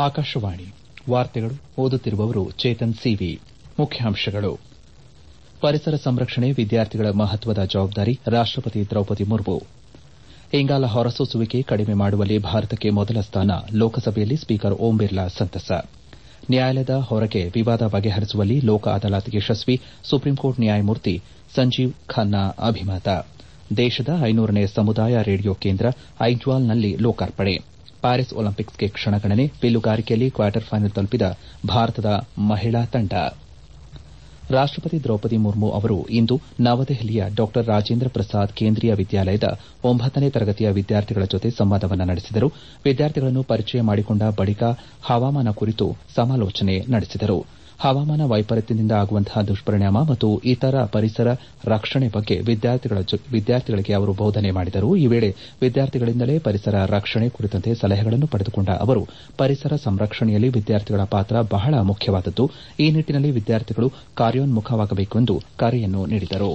ಆಕಾಶವಾಣಿ ವಾರ್ತೆಗಳು ಓದುತ್ತಿರುವವರು ಚೇತನ್ ಸಿವಿ ಮುಖ್ಯಾಂಶಗಳು ಪರಿಸರ ಸಂರಕ್ಷಣೆ ವಿದ್ಯಾರ್ಥಿಗಳ ಮಹತ್ವದ ಜವಾಬ್ದಾರಿ ರಾಷ್ಟಪತಿ ದ್ರೌಪದಿ ಮುರ್ಮು ಇಂಗಾಲ ಹೊರಸೂಸುವಿಕೆ ಕಡಿಮೆ ಮಾಡುವಲ್ಲಿ ಭಾರತಕ್ಕೆ ಮೊದಲ ಸ್ಥಾನ ಲೋಕಸಭೆಯಲ್ಲಿ ಸ್ಪೀಕರ್ ಓಂ ಬಿರ್ಲಾ ಸಂತಸ ನ್ಯಾಯಾಲಯದ ಹೊರಗೆ ವಿವಾದ ಬಗೆಹರಿಸುವಲ್ಲಿ ಲೋಕ ಅದಾಲತ್ ಯಶಸ್ವಿ ಸುಪ್ರೀಂಕೋರ್ಟ್ ನ್ಯಾಯಮೂರ್ತಿ ಸಂಜೀವ್ ಖನ್ನಾ ಅಭಿಮತ ದೇಶದ ಐನೂರನೇ ಸಮುದಾಯ ರೇಡಿಯೋ ಕೇಂದ್ರ ಐಜ್ವಾಲ್ನಲ್ಲಿ ಲೋಕಾರ್ಪಣೆ ಪ್ಯಾರಿಸ್ ಒಲಿಂಪಿಕ್ಸ್ಗೆ ಕ್ಷಣಗಣನೆ ಬಿಲ್ಲುಗಾರಿಕೆಯಲ್ಲಿ ಕ್ವಾರ್ಟರ್ ಫೈನಲ್ ತಲುಪಿದ ಭಾರತದ ಮಹಿಳಾ ತಂಡ ರಾಷ್ಟಪತಿ ದ್ರೌಪದಿ ಮುರ್ಮು ಅವರು ಇಂದು ನವದೆಹಲಿಯ ಡಾ ರಾಜೇಂದ್ರ ಪ್ರಸಾದ್ ಕೇಂದ್ರೀಯ ವಿದ್ಯಾಲಯದ ಒಂಬತ್ತನೇ ತರಗತಿಯ ವಿದ್ಯಾರ್ಥಿಗಳ ಜೊತೆ ಸಂವಾದ ನಡೆಸಿದರು ವಿದ್ಯಾರ್ಥಿಗಳನ್ನು ಪರಿಚಯ ಮಾಡಿಕೊಂಡ ಬಳಿಕ ಹವಾಮಾನ ಕುರಿತು ಸಮಾಲೋಚನೆ ನಡೆಸಿದರು ಹವಾಮಾನ ವೈಪರೀತ್ಯದಿಂದ ಆಗುವಂತಹ ದುಷ್ಪರಿಣಾಮ ಮತ್ತು ಇತರ ಪರಿಸರ ರಕ್ಷಣೆ ಬಗ್ಗೆ ವಿದ್ಯಾರ್ಥಿಗಳಿಗೆ ಅವರು ಬೋಧನೆ ಮಾಡಿದರು ಈ ವೇಳೆ ವಿದ್ಯಾರ್ಥಿಗಳಿಂದಲೇ ಪರಿಸರ ರಕ್ಷಣೆ ಕುರಿತಂತೆ ಸಲಹೆಗಳನ್ನು ಪಡೆದುಕೊಂಡ ಅವರು ಪರಿಸರ ಸಂರಕ್ಷಣೆಯಲ್ಲಿ ವಿದ್ಯಾರ್ಥಿಗಳ ಪಾತ್ರ ಬಹಳ ಮುಖ್ಯವಾದದ್ದು ಈ ನಿಟ್ಟಿನಲ್ಲಿ ವಿದ್ಯಾರ್ಥಿಗಳು ಕಾರ್ಯೋನ್ಮುಖವಾಗಬೇಕು ಎಂದು ಕರೆಯನ್ನು ನೀಡಿದರು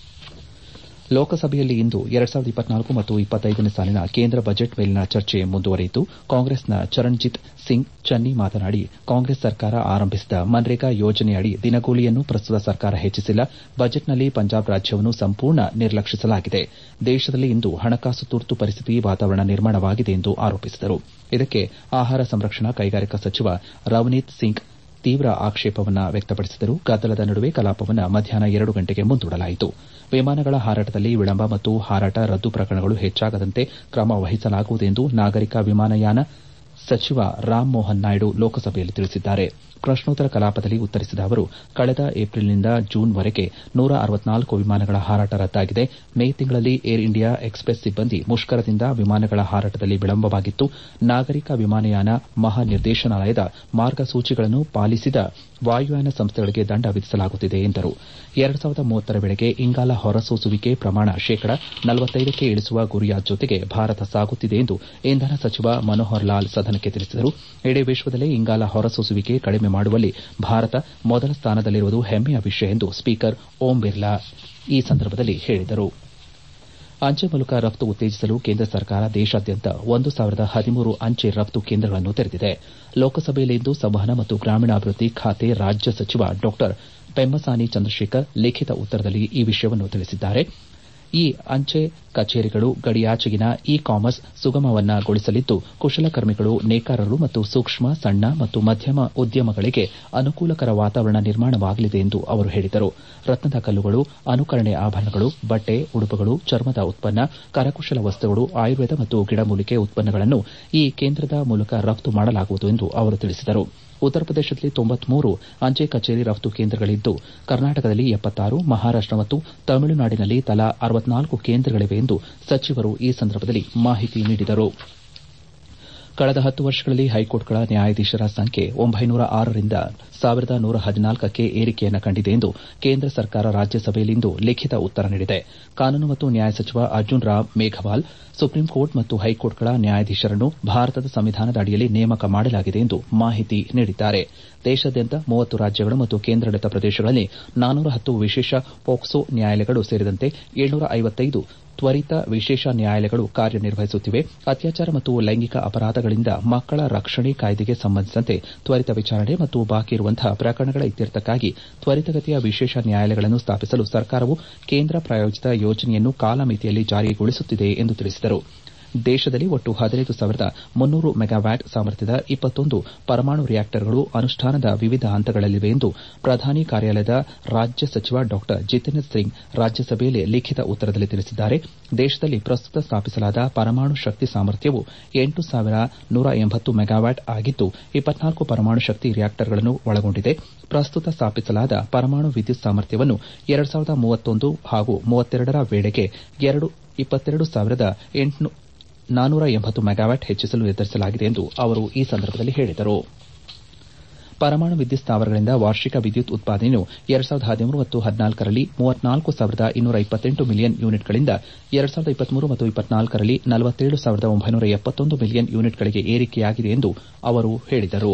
ಲೋಕಸಭೆಯಲ್ಲಿ ಇಂದು ಮತ್ತು ನೇ ಸಾಲಿನ ಕೇಂದ್ರ ಬಜೆಟ್ ಮೇಲಿನ ಚರ್ಚೆ ಮುಂದುವರಿಯಿತು ಕಾಂಗ್ರೆಸ್ನ ಚರಣ್ಜಿತ್ ಸಿಂಗ್ ಚನ್ನಿ ಮಾತನಾಡಿ ಕಾಂಗ್ರೆಸ್ ಸರ್ಕಾರ ಆರಂಭಿಸಿದ ಮನ್ರೇಗಾ ಯೋಜನೆಯಡಿ ದಿನಗೂಲಿಯನ್ನು ಪ್ರಸ್ತುತ ಸರ್ಕಾರ ಹೆಚ್ಚಿಸಿಲ್ಲ ಬಜೆಟ್ನಲ್ಲಿ ಪಂಜಾಬ್ ರಾಜ್ಯವನ್ನು ಸಂಪೂರ್ಣ ನಿರ್ಲಕ್ಷಿಸಲಾಗಿದೆ ದೇಶದಲ್ಲಿ ಇಂದು ಹಣಕಾಸು ತುರ್ತು ಪರಿಸ್ಥಿತಿ ವಾತಾವರಣ ನಿರ್ಮಾಣವಾಗಿದೆ ಎಂದು ಆರೋಪಿಸಿದರು ಇದಕ್ಕೆ ಆಹಾರ ಸಂರಕ್ಷಣಾ ಕೈಗಾರಿಕಾ ಸಚಿವ ರವನೀತ್ ಸಿಂಗ್ ತೀವ್ರ ಆಕ್ಷೇಪವನ್ನು ವ್ಯಕ್ತಪಡಿಸಿದರು ಗದ್ದಲದ ನಡುವೆ ಕಲಾಪವನ್ನು ಮಧ್ಯಾಹ್ನ ಎರಡು ಗಂಟೆಗೆ ಮುಂದೂಡಲಾಯಿತು ವಿಮಾನಗಳ ಹಾರಾಟದಲ್ಲಿ ವಿಳಂಬ ಮತ್ತು ಹಾರಾಟ ರದ್ದು ಪ್ರಕರಣಗಳು ಹೆಚ್ಚಾಗದಂತೆ ಕ್ರಮ ವಹಿಸಲಾಗುವುದು ಎಂದು ನಾಗರಿಕ ವಿಮಾನಯಾನ ಸಚಿವ ರಾಮ್ ಮೋಹನ್ ನಾಯ್ಡು ಲೋಕಸಭೆಯಲ್ಲಿ ತಿಳಿಸಿದ್ದಾರೆ ಪ್ರಶ್ನೋತ್ತರ ಕಲಾಪದಲ್ಲಿ ಉತ್ತರಿಸಿದ ಅವರು ಕಳೆದ ಏಪ್ರಿಲ್ನಿಂದ ಜೂನ್ವರೆಗೆ ನೂರ ಅರವತ್ನಾಲ್ಕು ವಿಮಾನಗಳ ಹಾರಾಟ ರದ್ದಾಗಿದೆ ಮೇ ತಿಂಗಳಲ್ಲಿ ಏರ್ ಇಂಡಿಯಾ ಎಕ್ಸ್ಪ್ರೆಸ್ ಸಿಬ್ಬಂದಿ ಮುಷ್ಕರದಿಂದ ವಿಮಾನಗಳ ಹಾರಾಟದಲ್ಲಿ ವಿಳಂಬವಾಗಿತ್ತು ನಾಗರಿಕ ವಿಮಾನಯಾನ ಮಹಾನಿರ್ದೇಶನಾಲಯದ ಮಾರ್ಗಸೂಚಿಗಳನ್ನು ಪಾಲಿಸದ ವಾಯುಯಾನ ಸಂಸ್ಥೆಗಳಿಗೆ ದಂಡ ವಿಧಿಸಲಾಗುತ್ತಿದೆ ಎಂದರು ಎರಡು ಸಾವಿರದ ಮೂವತ್ತರ ವೇಳೆಗೆ ಇಂಗಾಲ ಹೊರಸೂಸುವಿಕೆ ಪ್ರಮಾಣ ಶೇಕಡ ನಲವತ್ತೈದಕ್ಕೆ ಇಳಿಸುವ ಗುರಿಯ ಜೊತೆಗೆ ಭಾರತ ಸಾಗುತ್ತಿದೆ ಎಂದು ಇಂಧನ ಸಚಿವ ಮನೋಹರ್ ಲಾಲ್ ಸದನಕ್ಕೆ ತಿಳಿಸಿದರು ಇಡೀ ವಿಶ್ವದಲ್ಲೇ ಇಂಗಾಲ ಹೊರಸೂಸುವಿಕೆ ಕಡಿಮೆ ಮಾಡುವಲ್ಲಿ ಭಾರತ ಮೊದಲ ಸ್ಥಾನದಲ್ಲಿರುವುದು ಹೆಮ್ಮೆಯ ವಿಷಯ ಎಂದು ಸ್ಪೀಕರ್ ಓಂ ಬಿರ್ಲಾ ಈ ಸಂದರ್ಭದಲ್ಲಿ ಹೇಳಿದರು ಅಂಚೆ ಮೂಲಕ ರಫ್ತು ಉತ್ತೇಜಿಸಲು ಕೇಂದ್ರ ಸರ್ಕಾರ ದೇಶಾದ್ಯಂತ ಒಂದು ಸಾವಿರದ ಹದಿಮೂರು ಅಂಚೆ ರಫ್ತು ಕೇಂದ್ರಗಳನ್ನು ತೆರೆದಿದೆ ಲೋಕಸಭೆಯಲ್ಲಿಂದು ಸಂವಹನ ಮತ್ತು ಗ್ರಾಮೀಣಾಭಿವೃದ್ಧಿ ಖಾತೆ ರಾಜ್ಯ ಸಚಿವ ಡಾ ಪೆಮ್ಮಸಾನಿ ಚಂದ್ರಶೇಖರ್ ಲಿಖಿತ ಉತ್ತರದಲ್ಲಿ ಈ ವಿಷಯವನ್ನು ತಿಳಿಸಿದ್ದಾರೆ ಈ ಅಂಚೆ ಕಚೇರಿಗಳು ಗಡಿಯಾಚೆಗಿನ ಇ ಕಾಮರ್ಸ್ ಸುಗಮವನ್ನಗೊಳಿಸಲಿದ್ದು ಕುಶಲಕರ್ಮಿಗಳು ನೇಕಾರರು ಮತ್ತು ಸೂಕ್ಷ್ಮ ಸಣ್ಣ ಮತ್ತು ಮಧ್ಯಮ ಉದ್ಯಮಗಳಿಗೆ ಅನುಕೂಲಕರ ವಾತಾವರಣ ನಿರ್ಮಾಣವಾಗಲಿದೆ ಎಂದು ಅವರು ಹೇಳಿದರು ರತ್ನದ ಕಲ್ಲುಗಳು ಅನುಕರಣೆ ಆಭರಣಗಳು ಬಟ್ಟೆ ಉಡುಪುಗಳು ಚರ್ಮದ ಉತ್ಪನ್ನ ಕರಕುಶಲ ವಸ್ತುಗಳು ಆಯುರ್ವೇದ ಮತ್ತು ಗಿಡಮೂಲಿಕೆ ಉತ್ಪನ್ನಗಳನ್ನು ಈ ಕೇಂದ್ರದ ಮೂಲಕ ರಫ್ತು ಮಾಡಲಾಗುವುದು ಎಂದು ಅವರು ತಿಳಿಸಿದರು ಉತ್ತರ ಪ್ರದೇಶದಲ್ಲಿ ತೊಂಬತ್ಮೂರು ಅಂಚೆ ಕಚೇರಿ ರಫ್ತು ಕೇಂದ್ರಗಳಿದ್ದು ಕರ್ನಾಟಕದಲ್ಲಿ ಎಪ್ಪತ್ತಾರು ಮಹಾರಾಷ್ಟ ಮತ್ತು ತಮಿಳುನಾಡಿನಲ್ಲಿ ತಲಾ ಅರವತ್ನಾಲ್ಕು ಕೇಂದ್ರಗಳಿವೆ ಎಂದು ಸಚಿವರು ಈ ಸಂದರ್ಭದಲ್ಲಿ ಮಾಹಿತಿ ನೀಡಿದರು ಕಳೆದ ಹತ್ತು ವರ್ಷಗಳಲ್ಲಿ ಹೈಕೋರ್ಟ್ಗಳ ನ್ಯಾಯಾಧೀಶರ ಸಂಖ್ಯೆ ಒಂಬೈನೂರ ಆರರಿಂದ ಸಾವಿರದ ನೂರ ಹದಿನಾಲ್ಕಕ್ಕೆ ಏರಿಕೆಯನ್ನು ಕಂಡಿದೆ ಎಂದು ಕೇಂದ್ರ ಸರ್ಕಾರ ರಾಜ್ಯಸಭೆಯಲ್ಲಿಂದು ಲಿಖಿತ ಉತ್ತರ ನೀಡಿದೆ ಕಾನೂನು ಮತ್ತು ನ್ಯಾಯ ಸಚಿವ ಅರ್ಜುನ್ ರಾಮ್ ಮೇಘವಾಲ್ ಸುಪ್ರೀಂಕೋರ್ಟ್ ಮತ್ತು ಹೈಕೋರ್ಟ್ಗಳ ನ್ಯಾಯಾಧೀಶರನ್ನು ಭಾರತದ ಸಂವಿಧಾನದ ಅಡಿಯಲ್ಲಿ ನೇಮಕ ಮಾಡಲಾಗಿದೆ ಎಂದು ಮಾಹಿತಿ ನೀಡಿದ್ದಾರೆ ದೇಶಾದ್ಯಂತ ಮೂವತ್ತು ರಾಜ್ಯಗಳು ಮತ್ತು ಕೇಂದ್ರಾಡಳಿತ ಪ್ರದೇಶಗಳಲ್ಲಿ ನಾನೂರ ಹತ್ತು ವಿಶೇಷ ಪೋಕ್ಸೋ ನ್ಯಾಯಾಲಯಗಳು ಸೇರಿದಂತೆ ಏಳ್ನೂರ ಐವತ್ತೈದು ತ್ವರಿತ ವಿಶೇಷ ನ್ಯಾಯಾಲಯಗಳು ಕಾರ್ಯನಿರ್ವಹಿಸುತ್ತಿವೆ ಅತ್ಯಾಚಾರ ಮತ್ತು ಲೈಂಗಿಕ ಅಪರಾಧಗಳಿಂದ ಮಕ್ಕಳ ರಕ್ಷಣೆ ಕಾಯ್ದೆಗೆ ಸಂಬಂಧಿಸಿದಂತೆ ತ್ವರಿತ ವಿಚಾರಣೆ ಮತ್ತು ಬಾಕಿ ಇರುವಂತಹ ಪ್ರಕರಣಗಳ ಇತ್ಯರ್ಥಕ್ಕಾಗಿ ತ್ವರಿತಗತಿಯ ವಿಶೇಷ ನ್ಯಾಯಾಲಯಗಳನ್ನು ಸ್ಥಾಪಿಸಲು ಸರ್ಕಾರವು ಕೇಂದ್ರ ಪ್ರಾಯೋಜಿತ ಯೋಜನೆಯನ್ನು ಕಾಲಮಿತಿಯಲ್ಲಿ ಜಾರಿಗೊಳಿಸುತ್ತಿದೆ ಎಂದು ತಿಳಿಸಿದರು ದೇಶದಲ್ಲಿ ಒಟ್ಟು ಹದಿನೈದು ಸಾವಿರದ ಮುನ್ನೂರು ಮೆಗಾವ್ಯಾಟ್ ಸಾಮರ್ಥ್ಯದ ಇಪ್ಪತ್ತೊಂದು ಪರಮಾಣು ರಿಯಾಕ್ಟರ್ಗಳು ಅನುಷ್ಠಾನದ ವಿವಿಧ ಹಂತಗಳಲ್ಲಿವೆ ಎಂದು ಪ್ರಧಾನಿ ಕಾರ್ಯಾಲಯದ ರಾಜ್ಯ ಸಚಿವ ಡಾ ಜಿತೇಂದ್ರ ಸಿಂಗ್ ರಾಜ್ಯಸಭೆಯಲ್ಲಿ ಲಿಖಿತ ಉತ್ತರದಲ್ಲಿ ತಿಳಿಸಿದ್ದಾರೆ ದೇಶದಲ್ಲಿ ಪ್ರಸ್ತುತ ಸ್ಥಾಪಿಸಲಾದ ಪರಮಾಣು ಶಕ್ತಿ ಸಾಮರ್ಥ್ಯವು ಎಂಟು ಸಾವಿರ ನೂರ ಎಂಬತ್ತು ಮೆಗಾವ್ಯಾಟ್ ಆಗಿದ್ದು ಇಪ್ಪತ್ನಾಲ್ಕು ಪರಮಾಣು ಶಕ್ತಿ ರಿಯಾಕ್ಟರ್ಗಳನ್ನು ಒಳಗೊಂಡಿದೆ ಪ್ರಸ್ತುತ ಸ್ಥಾಪಿಸಲಾದ ಪರಮಾಣು ವಿದ್ಯುತ್ ಸಾಮರ್ಥ್ಯವನ್ನು ಎರಡು ಸಾವಿರದ ಮೂವತ್ತೊಂದು ಹಾಗೂ ಮೂವತ್ತೆರಡರ ವೇಳೆಗೆ ಇಪ್ಪತ್ತೆರಡು ಸಾವಿರದ ನಾನೂರ ಎಂಬತ್ತು ಮೆಗಾವ್ಯಾಟ್ ಹೆಚ್ಚಿಸಲು ನಿರ್ಧರಿಸಲಾಗಿದೆ ಎಂದು ಅವರು ಈ ಸಂದರ್ಭದಲ್ಲಿ ಹೇಳಿದರು ಪರಮಾಣು ವಿದ್ಯುತ್ ಸ್ಥಾವರಗಳಿಂದ ವಾರ್ಷಿಕ ವಿದ್ಯುತ್ ಉತ್ಪಾದನೆಯು ಎರಡು ಸಾವಿರದ ಹದಿಮೂರು ಮತ್ತು ಹದಿನಾಲ್ಕರಲ್ಲಿ ಮೂವತ್ನಾಲ್ಕು ಸಾವಿರದ ಇನ್ನೂರ ಇಪ್ಪತ್ತೆಂಟು ಮಿಲಿಯನ್ ಯೂನಿಟ್ಗಳಿಂದ ಎರಡು ಸಾವಿರದ ಇಪ್ಪತ್ಮೂರು ಮತ್ತು ಇಪ್ಪತ್ನಾಲ್ಕರಲ್ಲಿ ನಲವತ್ತೇಳು ಸಾವಿರದ ಒಂಬೈನೂರ ಎಪ್ಪತ್ತೊಂದು ಮಿಲಿಯನ್ ಯೂನಿಟ್ಗಳಿಗೆ ಏರಿಕೆಯಾಗಿದೆ ಎಂದು ಅವರು ಹೇಳಿದರು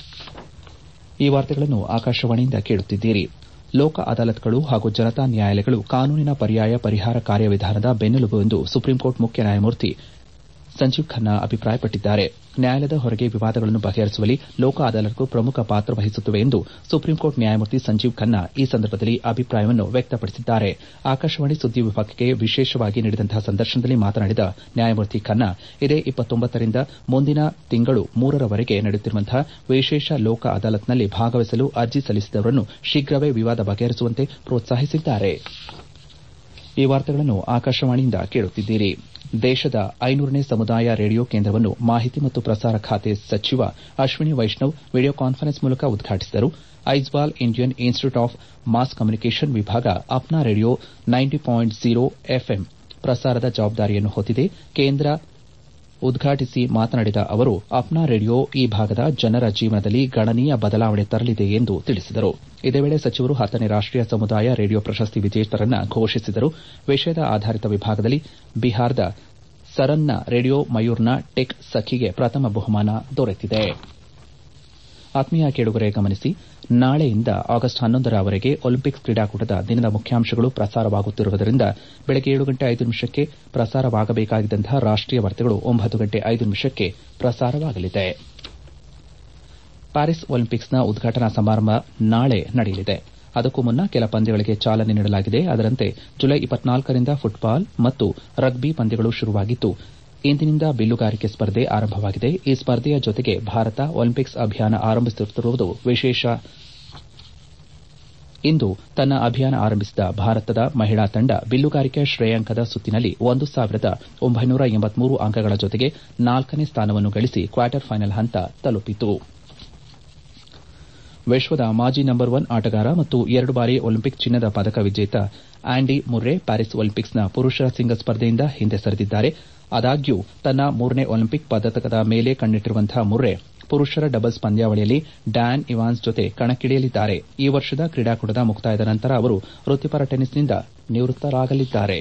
ಈ ವಾರ್ತೆಗಳನ್ನು ಆಕಾಶವಾಣಿಯಿಂದ ಕೇಳುತ್ತಿದ್ದೀರಿ ಲೋಕ ಅದಾಲತ್ಗಳು ಹಾಗೂ ಜನತಾ ನ್ಯಾಯಾಲಯಗಳು ಕಾನೂನಿನ ಪರ್ಯಾಯ ಪರಿಹಾರ ಕಾರ್ಯವಿಧಾನದ ಬೆನ್ನೆಲುಬು ಎಂದು ಸುಪ್ರೀಂಕೋರ್ಟ್ ಮುಖ್ಯ ನ್ಯಾಯಮೂರ್ತಿ ಸಂಜೀವ್ ಖನ್ನಾ ಅಭಿಪ್ರಾಯಪಟ್ಟಿದ್ದಾರೆ ನ್ಯಾಯಾಲಯದ ಹೊರಗೆ ವಿವಾದಗಳನ್ನು ಬಗೆಹರಿಸುವಲ್ಲಿ ಲೋಕ ಅದಾಲತ್ಗಳು ಪ್ರಮುಖ ಪಾತ್ರ ವಹಿಸುತ್ತವೆ ಎಂದು ಸುಪ್ರೀಂಕೋರ್ಟ್ ನ್ಯಾಯಮೂರ್ತಿ ಸಂಜೀವ್ ಖನ್ನಾ ಈ ಸಂದರ್ಭದಲ್ಲಿ ಅಭಿಪ್ರಾಯವನ್ನು ವ್ಯಕ್ತಪಡಿಸಿದ್ದಾರೆ ಆಕಾಶವಾಣಿ ಸುದ್ದಿ ವಿಭಾಗಕ್ಕೆ ವಿಶೇಷವಾಗಿ ನೀಡಿದಂತಹ ಸಂದರ್ಶನದಲ್ಲಿ ಮಾತನಾಡಿದ ನ್ಯಾಯಮೂರ್ತಿ ಖನ್ನಾ ಇದೇ ರಿಂದ ಮುಂದಿನ ತಿಂಗಳು ಮೂರರವರೆಗೆ ನಡೆಯುತ್ತಿರುವಂತಹ ವಿಶೇಷ ಲೋಕ ಅದಾಲತ್ನಲ್ಲಿ ಭಾಗವಹಿಸಲು ಅರ್ಜಿ ಸಲ್ಲಿಸಿದವರನ್ನು ಶೀಘ್ರವೇ ವಿವಾದ ಬಗೆಹರಿಸುವಂತೆ ಪ್ರೋತ್ಸಾಹಿಸಿದ್ದಾರೆ ಈ ವಾರ್ತೆಗಳನ್ನು ಆಕಾಶವಾಣಿಯಿಂದ ಕೇಳುತ್ತಿದ್ದೀರಿ ದೇಶದ ಐನೂರನೇ ಸಮುದಾಯ ರೇಡಿಯೋ ಕೇಂದ್ರವನ್ನು ಮಾಹಿತಿ ಮತ್ತು ಪ್ರಸಾರ ಖಾತೆ ಸಚಿವ ಅಶ್ವಿನಿ ವೈಷ್ಣವ್ ವಿಡಿಯೋ ಕಾನ್ಫರೆನ್ಸ್ ಮೂಲಕ ಉದ್ಘಾಟಿಸಿದರು Aizawl Indian Institute of Mass Communication ವಿಭಾಗ Apna radio ninety point zero FM ಪ್ರಸಾರದ ಜವಾಬ್ದಾರಿಯನ್ನು ಹೊತ್ತಿದೆ ಕೇಂದ್ರ ಉದ್ಘಾಟಿಸಿ ಮಾತನಾಡಿದ ಅವರು ಅಪ್ನಾ ರೇಡಿಯೋ ಈ ಭಾಗದ ಜನರ ಜೀವನದಲ್ಲಿ ಗಣನೀಯ ಬದಲಾವಣೆ ತರಲಿದೆ ಎಂದು ತಿಳಿಸಿದರು ಇದೇ ವೇಳೆ ಸಚಿವರು ಹತ್ತನೇ ರಾಷ್ಟೀಯ ಸಮುದಾಯ ರೇಡಿಯೋ ಪ್ರಶಸ್ತಿ ವಿಜೇತರನ್ನು ಘೋಷಿಸಿದರು ವಿಷಯದ ಆಧಾರಿತ ವಿಭಾಗದಲ್ಲಿ ಬಿಹಾರದ ಸರನ್ನ ರೇಡಿಯೋ ಮಯೂರ್ನ ಟೆಕ್ ಸಖಿಗೆ ಪ್ರಥಮ ಬಹುಮಾನ ದೊರೆತಿದೆ ಆತ್ಮೀಯ ಕೇಳುಗರೆ ಗಮನಿಸಿ ನಾಳೆಯಿಂದ ಆಗಸ್ಟ್ ಹನ್ನೊಂದರವರೆಗೆ ಒಲಿಂಪಿಕ್ಸ್ ಕ್ರೀಡಾಕೂಟದ ದಿನದ ಮುಖ್ಯಾಂಶಗಳು ಪ್ರಸಾರವಾಗುತ್ತಿರುವುದರಿಂದ ಬೆಳಗ್ಗೆ ಏಳು ಗಂಟೆ ಐದು ನಿಮಿಷಕ್ಕೆ ಪ್ರಸಾರವಾಗಬೇಕಾಗಿದ್ದಂತಹ ರಾಷ್ಟೀಯ ವಾರ್ತೆಗಳು ಒಂಬತ್ತು ಗಂಟೆ ಐದು ನಿಮಿಷಕ್ಕೆ ಪ್ರಸಾರವಾಗಲಿದೆ ಪ್ಯಾರಿಸ್ ಒಲಿಂಪಿಕ್ಸ್ನ ಉದ್ಘಾಟನಾ ಸಮಾರಂಭ ನಾಳೆ ನಡೆಯಲಿದೆ ಅದಕ್ಕೂ ಮುನ್ನ ಕೆಲ ಪಂದ್ಯಗಳಿಗೆ ಚಾಲನೆ ನೀಡಲಾಗಿದೆ ಅದರಂತೆ ಜುಲೈ ರಿಂದ ಫುಟ್ಬಾಲ್ ಮತ್ತು ರಗ್ಬಿ ಪಂದ್ಯಗಳು ಶುರುವಾಗಿದ್ದು ಇಂದಿನಿಂದ ಬಿಲ್ಲುಗಾರಿಕೆ ಸ್ಪರ್ಧೆ ಆರಂಭವಾಗಿದೆ ಈ ಸ್ಪರ್ಧೆಯ ಜೊತೆಗೆ ಭಾರತ ಒಲಿಂಪಿಕ್ಸ್ ಅಭಿಯಾನ ಆರಂಭಿಸುತ್ತಿರುವುದು ವಿಶೇಷ ಇಂದು ತನ್ನ ಅಭಿಯಾನ ಆರಂಭಿಸಿದ ಭಾರತದ ಮಹಿಳಾ ತಂಡ ಬಿಲ್ಲುಗಾರಿಕೆ ಶ್ರೇಯಾಂಕದ ಸುತ್ತಿನಲ್ಲಿ ಒಂದು ಸಾವಿರದ ಒಂಬೈನೂರ ಎಂಬತ್ಮೂರು ಅಂಕಗಳ ಜೊತೆಗೆ ನಾಲ್ಕನೇ ಸ್ಥಾನವನ್ನು ಗಳಿಸಿ ಕ್ವಾರ್ಟರ್ ಫೈನಲ್ ಹಂತ ತಲುಪಿತು ವಿಶ್ವದ ಮಾಜಿ ನಂಬರ್ ಒನ್ ಆಟಗಾರ ಮತ್ತು ಎರಡು ಬಾರಿ ಒಲಿಂಪಿಕ್ ಚಿನ್ನದ ಪದಕ ವಿಜೇತ ಆಂಡಿ ಮುರ್ರೆ ಪ್ಯಾರಿಸ್ ಒಲಿಂಪಿಕ್ಸ್ನ ಪುರುಷರ ಸಿಂಗಲ್ಸ್ ಸ್ಪರ್ಧೆಯಿಂದ ಹಿಂದೆ ಸರಿದಿದ್ದಾರೆ ಆದಾಗ್ಯೂ ತನ್ನ ಮೂರನೇ ಒಲಿಂಪಿಕ್ ಪದಕದ ಮೇಲೆ ಕಣ್ಣಿಟ್ಟಿರುವಂತಹ ಮುರ್ರೆ ಪುರುಷರ ಡಬಲ್ಸ್ ಪಂದ್ಯಾವಳಿಯಲ್ಲಿ ಡ್ಯಾನ್ ಇವಾನ್ಸ್ ಜೊತೆ ಕಣಕ್ಕಿಳಿಯಲಿದ್ದಾರೆ ಈ ವರ್ಷದ ಕ್ರೀಡಾಕೂಟದ ಮುಕ್ತಾಯದ ನಂತರ ಅವರು ವೃತ್ತಿಪರ ಟೆನ್ನಿಸ್ನಿಂದ ನಿವೃತ್ತರಾಗಲಿದ್ದಾರೆ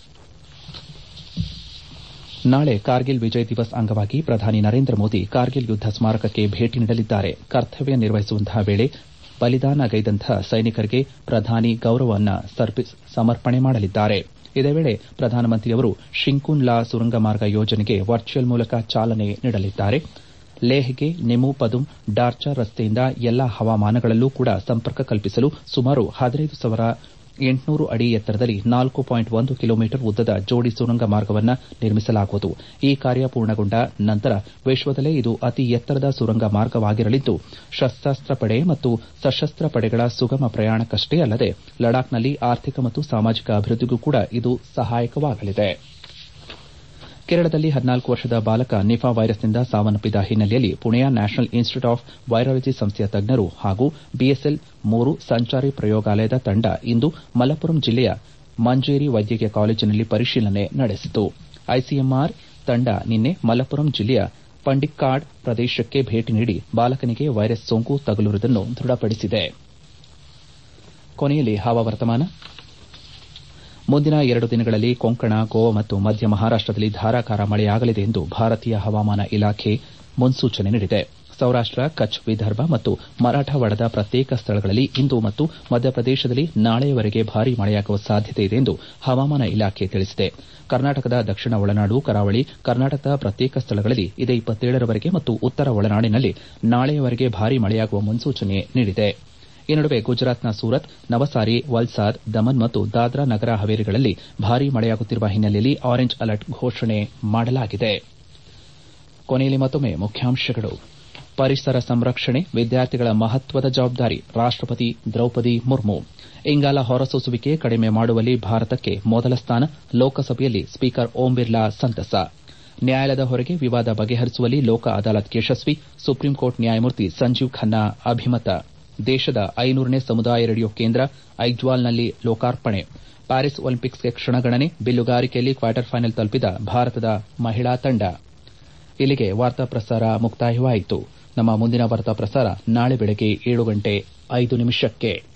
ನಾಳೆ ಕಾರ್ಗಿಲ್ ವಿಜಯ್ ದಿವಸ್ ಅಂಗವಾಗಿ ಪ್ರಧಾನಿ ನರೇಂದ್ರ ಮೋದಿ ಕಾರ್ಗಿಲ್ ಯುದ್ದ ಸ್ಮಾರಕಕ್ಕೆ ಭೇಟಿ ನೀಡಲಿದ್ದಾರೆ ಕರ್ತವ್ಯ ನಿರ್ವಹಿಸುವಂತಹ ವೇಳೆ ಬಲಿದಾನಗೈದಂತಹ ಸೈನಿಕರಿಗೆ ಪ್ರಧಾನಿ ಗೌರವವನ್ನು ಸಮರ್ಪಣೆ ಮಾಡಲಿದ್ದಾರೆ ಇದೇ ವೇಳೆ ಪ್ರಧಾನಮಂತ್ರಿಯವರು ಶಿಂಕುನ್ ಲಾ ಸುರಂಗ ಮಾರ್ಗ ಯೋಜನೆಗೆ ವರ್ಚುವಲ್ ಮೂಲಕ ಚಾಲನೆ ನೀಡಲಿದ್ದಾರೆ ಲೇಹ್ಗೆ ನಿಮು ಪದುಮ್ ಡಾರ್ಚಾ ರಸ್ತೆಯಿಂದ ಎಲ್ಲಾ ಹವಾಮಾನಗಳಲ್ಲೂ ಕೂಡ ಸಂಪರ್ಕ ಕಲ್ಪಿಸಲು ಸುಮಾರು ಹದಿನೈದು ಸಾವಿರ ಎಂಟುನೂರು ಅಡಿ ಎತ್ತರದಲ್ಲಿ ನಾಲ್ಕು ಪಾಯಿಂಟ್ ಒಂದು ಕಿಲೋಮೀಟರ್ ಉದ್ದದ ಜೋಡಿ ಸುರಂಗ ಮಾರ್ಗವನ್ನು ನಿರ್ಮಿಸಲಾಗುವುದು ಈ ಕಾರ್ಯ ಪೂರ್ಣಗೊಂಡ ನಂತರ ವಿಶ್ವದಲ್ಲೇ ಇದು ಅತಿ ಎತ್ತರದ ಸುರಂಗ ಮಾರ್ಗವಾಗಿರಲಿದ್ದು ಸಶಸ್ತ್ರ ಪಡೆ ಮತ್ತು ಸಶಸ್ತ್ರ ಪಡೆಗಳ ಸುಗಮ ಪ್ರಯಾಣಕ್ಕಷ್ಟೇ ಅಲ್ಲದೆ ಲಡಾಖ್ನಲ್ಲಿ ಆರ್ಥಿಕ ಮತ್ತು ಸಾಮಾಜಿಕ ಅಭಿವೃದ್ದಿಗೂ ಕೂಡ ಇದು ಸಹಾಯಕವಾಗಲಿದೆ ಕೇರಳದಲ್ಲಿ ಹದಿನಾಲ್ಕು ವರ್ಷದ ಬಾಲಕ ನಿಫಾ ವೈರಸ್ನಿಂದ ಸಾವನ್ನಪ್ಪಿದ ಹಿನ್ನೆಲೆಯಲ್ಲಿ ಪುಣೆಯ ನ್ಯಾಷನಲ್ ಇನ್ಸ್ಟಿಟ್ಯೂಟ್ ಆಫ್ ವೈರಾಲಜಿ ಸಂಸ್ಥೆಯ ತಜ್ಞರು ಹಾಗೂ ಬಿಎಸ್ಎಲ್ ಮೂರು ಸಂಚಾರಿ ಪ್ರಯೋಗಾಲಯದ ತಂಡ ಇಂದು ಮಲಪ್ಪುರಂ ಜಿಲ್ಲೆಯ ಮಂಜೇರಿ ವೈದ್ಯಕೀಯ ಕಾಲೇಜಿನಲ್ಲಿ ಪರಿಶೀಲನೆ ನಡೆಸಿತು ಐಸಿಎಂಆರ್ ತಂಡ ನಿನ್ನೆ ಮಲಪ್ಪುರಂ ಜಿಲ್ಲೆಯ ಪಂಡಿಕ್ಕಾಡ್ ಪ್ರದೇಶಕ್ಕೆ ಭೇಟಿ ನೀಡಿ ಬಾಲಕನಿಗೆ ವೈರಸ್ ಸೋಂಕು ತಗುಲಿರುವುದನ್ನು ದೃಢಪಡಿಸಿದೆ ಕೊನೆಯಲ್ಲಿ ಹವಾವರ್ತಮಾನ ಮುಂದಿನ ಎರಡು ದಿನಗಳಲ್ಲಿ ಕೊಂಕಣ ಗೋವಾ ಮತ್ತು ಮಧ್ಯ ಮಹಾರಾಷ್ಟದಲ್ಲಿ ಧಾರಾಕಾರ ಮಳೆಯಾಗಲಿದೆ ಎಂದು ಭಾರತೀಯ ಹವಾಮಾನ ಇಲಾಖೆ ಮುನ್ಸೂಚನೆ ನೀಡಿದೆ ಸೌರಾಷ್ಟ ಕಚ್ ವಿದರ್ಭ ಮತ್ತು ಮರಾಠವಾಡದ ಪ್ರತ್ಯೇಕ ಸ್ಥಳಗಳಲ್ಲಿ ಇಂದು ಮತ್ತು ಮಧ್ಯಪ್ರದೇಶದಲ್ಲಿ ನಾಳೆಯವರೆಗೆ ಭಾರೀ ಮಳೆಯಾಗುವ ಸಾಧ್ಯತೆ ಇದೆ ಎಂದು ಹವಾಮಾನ ಇಲಾಖೆ ತಿಳಿಸಿದೆ ಕರ್ನಾಟಕದ ದಕ್ಷಿಣ ಒಳನಾಡು ಕರಾವಳಿ ಕರ್ನಾಟಕದ ಪ್ರತ್ಯೇಕ ಸ್ಥಳಗಳಲ್ಲಿ ಇದೇ ಇಪ್ಪತ್ತೇಳರವರೆಗೆ ಮತ್ತು ಉತ್ತರ ಒಳನಾಡಿನಲ್ಲಿ ನಾಳೆಯವರೆಗೆ ಭಾರೀ ಮಳೆಯಾಗುವ ಮುನ್ಸೂಚನೆ ನೀಡಿದೆ ಈ ನಡುವೆ ಗುಜರಾತ್ನ ಸೂರತ್ ನವಸಾರಿ ವಲ್ಸಾದ್ ದಮನ್ ಮತ್ತು ದಾದ್ರಾ ನಗರ ಹವೇರಿಗಳಲ್ಲಿ ಭಾರೀ ಮಳೆಯಾಗುತ್ತಿರುವ ಹಿನ್ನೆಲೆಯಲ್ಲಿ ಆರೆಂಜ್ ಅಲರ್ಟ್ ಘೋಷಣೆ ಮಾಡಲಾಗಿದೆ ಕೊನೆಯಲ್ಲಿ ಮತ್ತೊಮ್ಮೆ ಮುಖ್ಯಾಂಶಗಳು ಪರಿಸರ ಸಂರಕ್ಷಣೆ ವಿದ್ಯಾರ್ಥಿಗಳ ಮಹತ್ವದ ಜವಾಬ್ದಾರಿ ರಾಷ್ಟಪತಿ ದ್ರೌಪದಿ ಮುರ್ಮು ಇಂಗಾಲ ಹೊರಸೂಸುವಿಕೆ ಕಡಿಮೆ ಮಾಡುವಲ್ಲಿ ಭಾರತಕ್ಕೆ ಮೊದಲ ಸ್ಥಾನ ಲೋಕಸಭೆಯಲ್ಲಿ ಸ್ಪೀಕರ್ ಓಂ ಬಿರ್ಲಾ ಸಂತಸ ನ್ಯಾಯಾಲಯದ ಹೊರಗೆ ವಿವಾದ ಬಗೆಹರಿಸುವಲ್ಲಿ ಲೋಕ ಅದಾಲತ್ ಯಶಸ್ವಿ ಸುಪ್ರೀಂಕೋರ್ಟ್ ನ್ಯಾಯಮೂರ್ತಿ ಸಂಜೀವ್ ಖನ್ನಾ ಅಭಿಮತ ದೇಶದ ಐನೂರನೇ ಸಮುದಾಯ ರೇಡಿಯೋ ಕೇಂದ್ರ ಐಜ್ವಾಲ್ನಲ್ಲಿ ಲೋಕಾರ್ಪಣೆ ಪ್ಯಾರಿಸ್ ಒಲಿಂಪಿಕ್ಸ್ಗೆ ಕ್ಷಣಗಣನೆ ಬಿಲ್ಲುಗಾರಿಕೆಯಲ್ಲಿ ಕ್ವಾರ್ಟರ್ ಫೈನಲ್ ತಲುಪಿದ ಭಾರತದ ಮಹಿಳಾ ತಂಡ ಇಲ್ಲಿಗೆ ವಾರ್ತಾ ಪ್ರಸಾರ ಮುಕ್ತಾಯವಾಯಿತು ನಮ್ಮ ಮುಂದಿನ ವಾರ್ತಾ ಪ್ರಸಾರ ನಾಳೆ ಬೆಳಗ್ಗೆ ಏಳು ಗಂಟೆ ಐದು ನಿಮಿಷಕ್ಕೆ